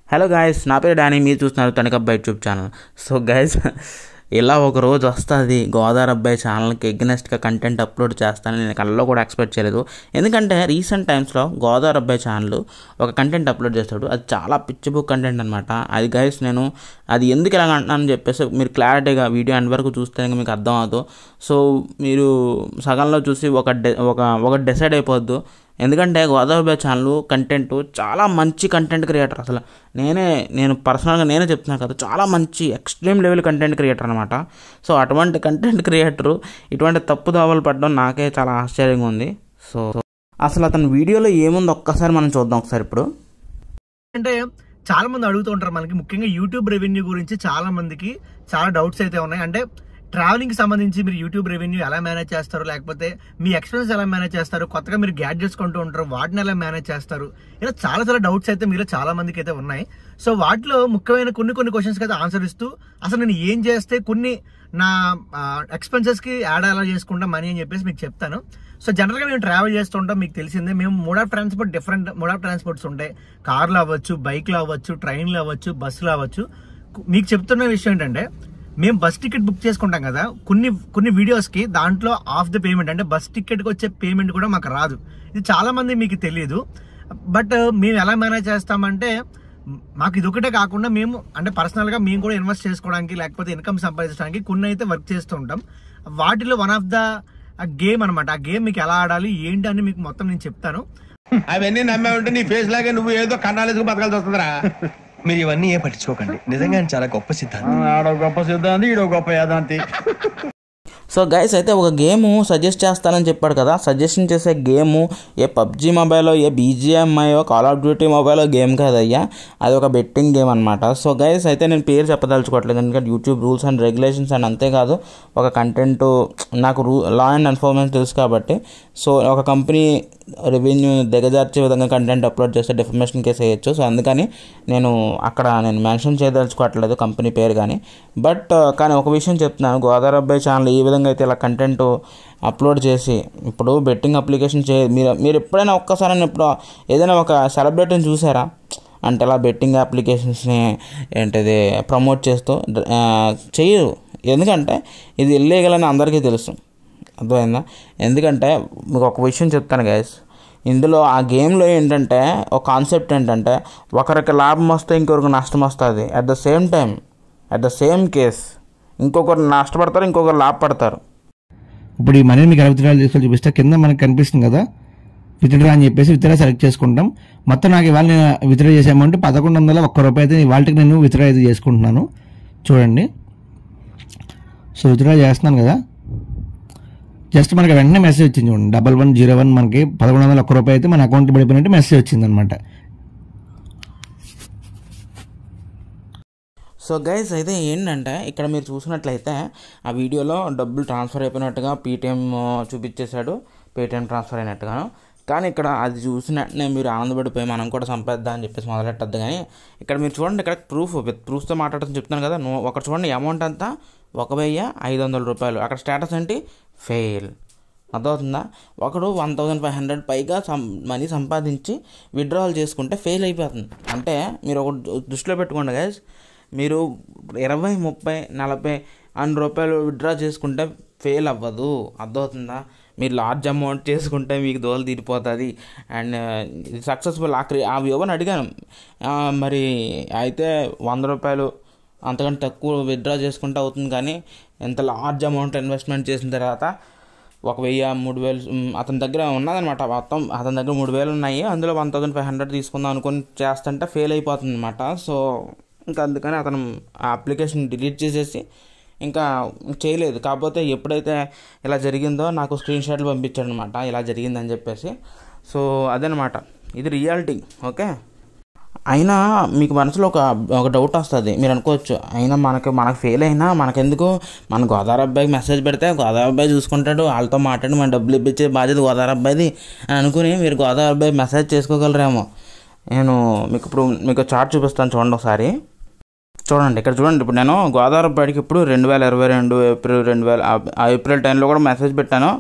hello guys నా పేరు Danny మీరు చూస్తున్నారు తణికబ్బా యూట్యూబ్ ఛానల్ సో గైస్ ఇలా ఒక రోజు వస్తుంది గోదావరి అబ్బాయి ఛానల్కి ఎగ్నెస్ట్గా కంటెంట్ అప్లోడ్ చేస్తానని నేను కళ్ళలో కూడా ఎక్స్పెక్ట్ చేయలేదు ఎందుకంటే రీసెంట్ టైమ్స్లో గోదావరి అబ్బాయి ఛానల్ ఒక కంటెంట్ అప్లోడ్ చేస్తాడు అది చాలా పిచ్చి బుక్ కంటెంట్ అనమాట అది గైస్ నేను అది ఎందుకు ఇలా అంటున్నానని చెప్పేసి మీరు క్లారిటీగా వీడియో ఎండ్ వరకు చూస్తే మీకు అర్థం అవుతుంది సో మీరు సగంలో చూసి ఒక డె ఒక ఒక డిసైడ్ అయిపోద్దు ఎందుకంటే గోదావరి ఛానల్ కంటెంట్ చాలా మంచి కంటెంట్ క్రియేటర్ అసలు నేనే నేను పర్సనల్గా నేనే చెప్తున్నాను కదా చాలా మంచి ఎక్స్ట్రీమ్ లెవెల్ కంటెంట్ క్రియేటర్ అనమాట సో అటువంటి కంటెంట్ క్రియేటర్ ఇటువంటి తప్పు దోవలు పడడం నాకే చాలా ఆశ్చర్యంగా ఉంది సో అసలు అతని వీడియోలో ఏముంది ఒక్కసారి మనం చూద్దాం ఒకసారి ఇప్పుడు అంటే చాలా మంది అడుగుతూ ఉంటారు మనకి ముఖ్యంగా యూట్యూబ్ రెవెన్యూ గురించి చాలా మందికి చాలా డౌట్స్ అయితే ఉన్నాయి అంటే ట్రావెలింగ్ సంబంధించి మీరు యూట్యూబ్ రెవెన్యూ ఎలా మేనేజ్ చేస్తారు లేకపోతే మీ ఎక్స్పెన్సెస్ ఎలా మేనేజ్ చేస్తారు కొత్తగా మీరు గ్యాడ్జెట్స్ కొంటూ ఉంటారు వాటిని ఎలా మేనేజ్ చేస్తారు ఇలా చాలా చాలా డౌట్స్ అయితే మీలో చాలా మందికి అయితే ఉన్నాయి సో వాటిలో ముఖ్యమైన కొన్ని కొన్ని క్వశ్చన్స్ అయితే ఆన్సర్ ఇస్తూ అసలు నేను ఏం చేస్తే కొన్ని నా ఎక్స్పెన్సెస్ కి యాడ్ ఎలా చేసుకుంటా మనీ అని చెప్పేసి మీకు చెప్తాను సో జనరల్ గా మేము ట్రావెల్ చేస్తుంటాం మీకు తెలిసిందే మేము mode of transport different mode of transports ఉంటాయి కార్లు అవ్వచ్చు బైక్లు అవ్వచ్చు ట్రైన్లు అవ్వచ్చు బస్సులు అవ్వచ్చు కు- మీకు చెప్తున్న విషయం ఏంటంటే మేము బస్ టికెట్ బుక్ చేసుకుంటాం కదా కొన్ని కొన్ని వీడియోస్ కి దాంట్లో ఆఫ్ ద పేమెంట్ అంటే బస్ టికెట్ కి వచ్చే పేమెంట్ కూడా మాకు రాదు ఇది చాలా మంది మీకు తెలియదు బట్ మేము ఎలా మేనేజ్ చేస్తామంటే మాకు ఇది ఒకటే కాకుండా మేము అంటే పర్సనల్ గా మేము కూడా ఇన్వెస్ట్ చేసుకోవడానికి లేకపోతే ఇన్కమ్ సంపాదించడానికి కొన్ని అయితే వర్క్ చేస్తూ ఉంటాం వాటిలో వన్ ఆఫ్ ద గేమ్ అనమాట ఆ గేమ్ మీకు ఎలా ఆడాలి ఏంటి అని మీకు మొత్తం నేను చెప్తాను అవన్నీ నమ్మే ఉంటే నీ ఫేస్ లాగే నువ్వు ఏదో కన్నాలేసుకు బతకాల్సి వస్తుందిరా మీరు ఇవన్నీ ఏ పట్టించుకోకండి నిజంగా ఆయన చాలా గొప్ప సిద్ధాంతం ఆడో గొప్ప సిద్ధాంతి ఈడో గొప్ప యాదాంతి సో గైస్ అయితే ఒక గేమ్ సజెస్ట్ చేస్తానని చెప్పాడు కదా సజెషన్ చేసే గేమ్ ఏ పబ్జి మొబైల్ ఏ బీజిఎంఐఓ call of duty mobile game కాదయ్యా అది ఒక బెట్టింగ్ గేమ్ అనమాట సో గైస్ అయితే నేను పేరు చెప్పదలుచుకోవట్లేదు ఎందుకంటే YouTube rules and regulations and అంతేకాదు ఒక కంటెంట్ నాకు రూ లా అండ్ ఎన్ఫోర్స్మెంట్ తెలుసు కాబట్టి సో ఒక కంపెనీ రెవెన్యూ దిగజార్చే విధంగా కంటెంట్ అప్లోడ్ చేస్తే డెఫర్మేషన్ కేసు వేయచ్చు సో అందుకని నేను అక్కడ నేను మెన్షన్ చేయదలుచుకోవట్లేదు కంపెనీ పేరు కానీ బట్ కానీ ఒక విషయం చెప్తున్నాను గోదావరి అబ్బాయి ఛానల్ ఈ విధంగా అయితే ఇలా కంటెంట్ అప్లోడ్ చేసి ఇప్పుడు బెట్టింగ్ అప్లికేషన్ చే మీరు మీరు ఎప్పుడైనా ఒక్కసారి ఇప్పుడు ఏదైనా ఒక సెలబ్రిటీని చూసారా అంటే ఇలా బెట్టింగ్ అప్లికేషన్స్ని ఏంటిది ప్రమోట్ చేస్తూ ఆ, చేయరు ఎందుకంటే ఇది ఇల్లీగల్ అని అందరికీ తెలుసు అర్థమైందా ఎందుకంటే మీకు ఒక విషయం చెప్తాను గైస్ ఇందులో ఆ గేమ్లో ఏంటంటే ఒక కాన్సెప్ట్ ఏంటంటే ఒకరికి లాభం వస్తే ఇంకొకరికి నష్టం వస్తుంది at the same time at the same case ఇంకొకరు నష్టపడతారు ఇంకొకరు లాభపడతారు ఇప్పుడు ఈ మనీ మీకు ఎలా విత్డ్రా తీసుకొని చూపిస్తే కింద మనకు కనిపిస్తుంది కదా విత్డ్రా అని చెప్పేసి విత్డ్రా సెలెక్ట్ చేసుకుంటాం మొత్తం నాకు ఇవాళ నేను విత్డ్రా చేసే అమౌంట్ పదకొండు వందల ఒక్క రూపాయి అయితే ఇవాళకి నేను విత్డ్రా అయితే చేసుకుంటున్నాను చూడండి సో విత్డ్రా చేస్తున్నాను కదా జస్ట్ మనకి వెంటనే మెసేజ్ వచ్చింది చూడండి డబల్ వన్ జీరో వన్ మనకి పదకొండు వందల ఒక్క రూపాయి అయితే మన అకౌంట్ పడిపోయినట్టు మెసేజ్ వచ్చింది అనమాట సో గైస్ అయితే ఏంటంటే ఇక్కడ మీరు చూసినట్లయితే ఆ వీడియోలో డబ్బులు ట్రాన్స్ఫర్ అయిపోయినట్టుగా పేటిఎం చూపించేశాడు పేటిఎం ట్రాన్స్ఫర్ అయినట్టుగాను కానీ ఇక్కడ అది చూసిన వెంటనే మీరు ఆనందపడిపోయి మనం కూడా సంపాదిద్దాం అని చెప్పేసి మొదలెట్టద్దు కానీ ఇక్కడ మీరు చూడండి ఇక్కడ ప్రూఫ్ విత్ ప్రూఫ్తో మాట్లాడుతూ చెప్తున్నాను కదా నువ్వు ఒకటి చూడండి అమౌంట్ అంతా ఒక వెయ్యి ఐదు వందల రూపాయలు అక్కడ స్టేటస్ ఏంటి ఫెయిల్ అర్థమవుతుందా ఒకడు వన్ థౌజండ్ ఫైవ్ హండ్రెడ్ పైగా సం మనీ సంపాదించి విత్డ్రావల్ చేసుకుంటే ఫెయిల్ అయిపోతుంది అంటే మీరు ఒక దృష్టిలో పెట్టుకోండి గైస్ మీరు ఇరవై ముప్పై నలభై అన్ని రూపాయలు విత్డ్రా చేసుకుంటే ఫెయిల్ అవ్వదు అర్థమవుతుందా మీరు లార్జ్ అమౌంట్ చేసుకుంటే మీకు దోలు తీరిపోతుంది అండ్ సక్సెస్ఫుల్ ఆ క్రి ఆ వ్యూవని అడిగాను ఆ, మరి అయితే వంద రూపాయలు అంతకంటే తక్కువ విత్డ్రా చేసుకుంటే అవుతుంది కానీ ఎంత లార్జ్ అమౌంట్ ఇన్వెస్ట్మెంట్ చేసిన తర్వాత ఒక వెయ్యి మూడు వేలు మ్, అతని దగ్గర ఉన్నదనమాట మొత్తం అతని దగ్గర మూడు వేలు ఉన్నాయి అందులో వన్ థౌజండ్ ఫైవ్ హండ్రెడ్ తీసుకుందాం అనుకుని చేస్తుంటే ఫెయిల్ అయిపోతుంది అనమాట సో ఇంకా అందుకని అతను ఆ అప్లికేషన్ డిలీట్ చేసేసి ఇంకా చేయలేదు కాకపోతే ఎప్పుడైతే ఇలా జరిగిందో నాకు స్క్రీన్ షాట్లు పంపించాడు అనమాట ఇలా జరిగిందని చెప్పేసి సో అదనమాట ఇది రియాలిటీ ఓకే అయినా మీకు మనసులో ఒక ఒక డౌట్ వస్తుంది మీరు అనుకోవచ్చు అయినా మనకు మనకు ఫెయిల్ అయినా మనకెందుకు మన గోదావరి అబ్బాయికి మెసేజ్ పెడితే గోదావరి అబ్బాయి చూసుకుంటాడు వాళ్ళతో మాట్లాడి మన డబ్బులు ఇప్పించే బాధ్యత గోదావరి అబ్బాయిది అని అనుకుని మీరు గోదావరి అబ్బాయి మెసేజ్ చేసుకోగలరేమో నేను మీకు ఇప్పుడు మీకు చార్ట్ చూపిస్తాను చూడండి ఒకసారి చూడండి ఇక్కడ చూడండి ఇప్పుడు నేను గోదావరి అబ్బాయికి ఇప్పుడు రెండు వేల ఇరవై రెండు ఏప్రిల్ రెండు వేల ఆ- ఆ ఏప్రిల్ టైంలో కూడా మెసేజ్ పెట్టాను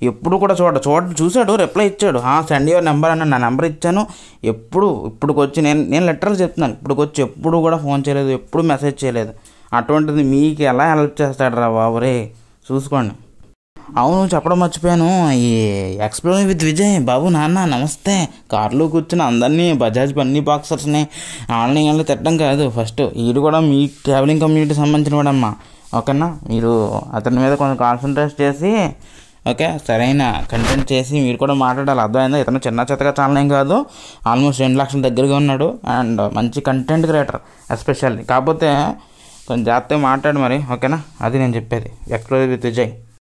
ఎప్పుడు కూడా చూడ చూడ చూశాడు రిప్లై ఇచ్చాడు సెండ్ యువర్ నెంబర్ అన్న నా నెంబర్ ఇచ్చాను ఎప్పుడు ఇప్పుడుకి వచ్చి నేను నేను లెటర్లు చెప్తున్నాను ఇప్పుడుకి వచ్చి ఎప్పుడు కూడా ఫోన్ చేయలేదు ఎప్పుడు మెసేజ్ చేయలేదు అటువంటిది మీకు ఎలా హెల్ప్ చేస్తాడు రా బాబు రే చూసుకోండి అవును చెప్పడం మర్చిపోయాను ఈ ఎక్స్ప్లోర్ విత్ విజయ్ బాబు నాన్న నమస్తే కార్లో కూర్చుని అందరినీ బజాజ్ బన్నీ బాక్సర్స్ని ఆన్లైన్లో తిట్టడం కాదు ఫస్ట్ వీడు కూడా మీ ట్రావెలింగ్ కమ్యూనిటీ సంబంధించిన వాడమ్మా ఓకేనా మీరు అతని మీద కొంచెం కాన్సన్ట్రేట్ చేసి ఓకే సరైన కంటెంట్ చేసి మీరు కూడా మాట్లాడాలి అర్థమైందా ఇతను చిన్న చెత్తగా ఛానల్ ఏం కాదు ఆల్మోస్ట్ రెండు లక్షల దగ్గరగా ఉన్నాడు అండ్ మంచి కంటెంట్ క్రియేటర్ ఎస్పెషల్లీ కాకపోతే కొంచెం జాగ్రత్తగా మాట్లాడు మరి ఓకేనా అది నేను చెప్పేది ఎక్స్ప్లోర్ విత్ విజయ్